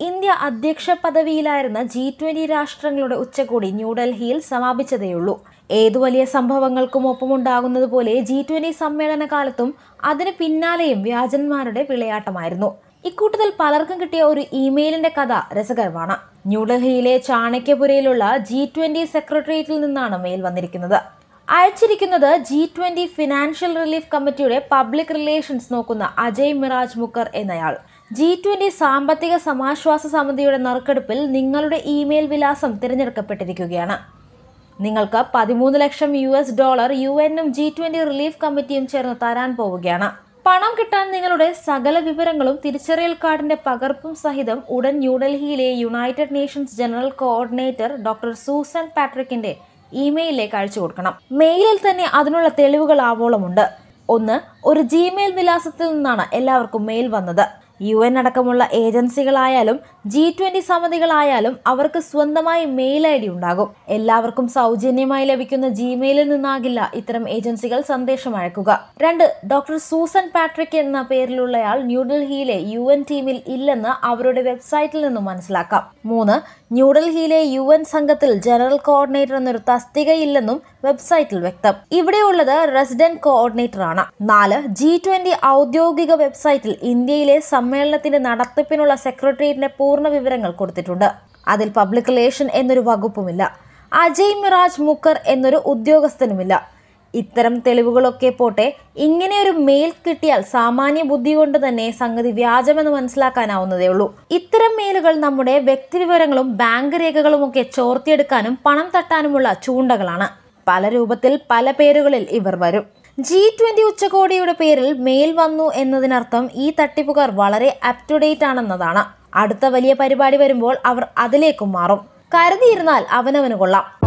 India അധ്യക്ഷ പദവിയിലായിരുന്ന G twenty രാഷ്ട്രങ്ങളുടെ ഉച്ചകോടി ന്യൂഡൽഹിയിൽ സമാപിച്ചതേയുള്ളൂ ഏതു വലിയ സംഭവങ്ങൾക്കും ഒപ്പമുണ്ടാകുന്നത് പോലെ ജി ട്വന്റി സമ്മേളന കാലത്തും അതിന് പിന്നാലെയും വ്യാജന്മാരുടെ വിളയാട്ടമായിരുന്നു ഇക്കൂട്ടത്തിൽ പലർക്കും കിട്ടിയ ഒരു ഇമെയിലിന്റെ കഥ രസകരമാണ് ന്യൂഡൽഹിയിലെ ചാണക്യപുരയിലുള്ള ജി ട്വന്റി സെക്രട്ടേറിയറ്റിൽ നിന്നാണ് മെയിൽ വന്നിരിക്കുന്നത് അയച്ചിരിക്കുന്നത് ജി ട്വന്റി ഫിനാൻഷ്യൽ റിലീഫ് കമ്മിറ്റിയുടെ പബ്ലിക് റിലേഷൻസ് നോക്കുന്ന അജയ് മിറാജ് മുക്കർ എന്നയാൾ ജി ട്വന്റി സാമ്പത്തിക സമാശ്വാസ സമിതിയുടെ നറുക്കെടുപ്പിൽ നിങ്ങളുടെ ഇമെയിൽ വിലാസം തിരഞ്ഞെടുക്കപ്പെട്ടിരിക്കുകയാണ് നിങ്ങൾക്ക് പതിമൂന്ന് ലക്ഷം യു എസ് ഡോളർ യു എന്നും ജി ട്വന്റി റിലീഫ് കമ്മിറ്റിയും ചേർന്ന് തരാൻ പോവുകയാണ് പണം കിട്ടാൻ നിങ്ങളുടെ സകല വിവരങ്ങളും തിരിച്ചറിയൽ കാർഡിന്റെ പകർപ്പും സഹിതം ഉടൻ ന്യൂഡൽഹിയിലെ United Nations general coordinator doctor Susan പാട്രിക്കിന്റെ ഇമെയിലിലേക്ക് അയച്ചു കൊടുക്കണം മെയിലിൽ തന്നെ അതിനുള്ള തെളിവുകൾ ആവോളമുണ്ട് ഒന്ന് ഒരു ജിമെയിൽ വിലാസത്തിൽ നിന്നാണ് എല്ലാവർക്കും മെയിൽ വന്നത് യു എൻ അടക്കമുള്ള ഏജൻസികളായാലും ജി ട്വന്റി സമിതികളായാലും അവർക്ക് സ്വന്തമായി മെയിൽ ഐ ഡി ഉണ്ടാകും എല്ലാവർക്കും സൗജന്യമായി ലഭിക്കുന്ന ജിമെയിലിൽ നിന്നാകില്ല ഇത്തരം ഏജൻസികൾ സന്ദേശം അയക്കുക രണ്ട് ഡോക്ടർ സൂസൻ പാട്രിക് എന്ന പേരിലുള്ളയാൾ ന്യൂഡൽഹിയിലെ യു എൻ ടീമിൽ ഇല്ലെന്ന് അവരുടെ വെബ്സൈറ്റിൽ നിന്നും മനസ്സിലാക്കാം മൂന്ന് ന്യൂഡൽഹിയിലെ യു എൻ സംഘത്തിൽ ജനറൽ കോർഡിനേറ്റർ എന്നൊരു തസ്തികയില്ലെന്നും വെബ്സൈറ്റിൽ വ്യക്തം ഇവിടെയുള്ളത് റെസിഡന്റ് കോർഡിനേറ്റർ ആണ് നാല് ജി ട്വന്റി ഔദ്യോഗിക വെബ്സൈറ്റിൽ ഇന്ത്യയിലെ സമ്മേളനത്തിന്റെ നടത്തിപ്പിനുള്ള സെക്രട്ടേറിയറ്റിന്റെ പൂർണ്ണ വിവരങ്ങൾ കൊടുത്തിട്ടുണ്ട് അതിൽ പബ്ലിക് റിലേഷൻ എന്നൊരു വകുപ്പുമില്ല അജയ് മിറാജ് മുക്കർ എന്നൊരു ഉദ്യോഗസ്ഥനുമില്ല ഇത്തരം തെളിവുകളൊക്കെ പോട്ടെ ഇങ്ങനെയൊരു മെയിൽ കിട്ടിയാൽ സാമാന്യ ബുദ്ധി കൊണ്ട് തന്നെ സംഗതി വ്യാജമെന്ന് മനസ്സിലാക്കാനാവുന്നതേ ഉള്ളൂ ഇത്തരം മെയിലുകൾ നമ്മുടെ വ്യക്തിവിവരങ്ങളും ബാങ്ക് രേഖകളും ഒക്കെ ചോർത്തിയെടുക്കാനും പണം തട്ടാനുമുള്ള ചൂണ്ടകളാണ് പല രൂപത്തിൽ പല പേരുകളിൽ ഇവർ വരും ജി ട്വന്റി ഉച്ചകോടിയുടെ പേരിൽ മെയിൽ വന്നു എന്നതിനർത്ഥം ഈ തട്ടിപ്പുകാർ വളരെ അപ് ടു ഡേറ്റ് ആണെന്നതാണ് അടുത്ത വലിയ പരിപാടി വരുമ്പോൾ അവർ അതിലേക്കും മാറും കരുതിയിരുന്നാൽ അവനവന് കൊള്ളാം